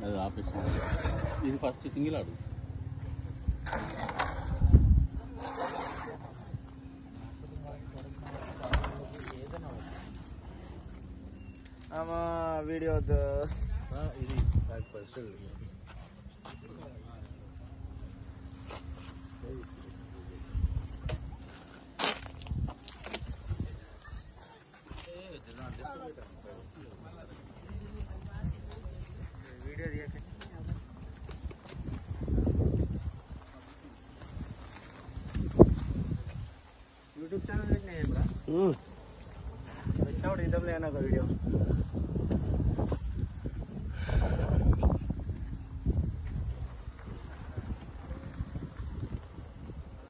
అది ఆపేసి ఇది ఫస్ట్ సింగిల్ ఆడు ఆమా వీడియో వద్దు ఇది ఫస్ట్ వీడియో తీయక యూట్యూబ్ ఛానల్ పెట్టినా కూడా వచ్చినప్పుడు ఇద్దాంలే అన్న ఒక వీడియో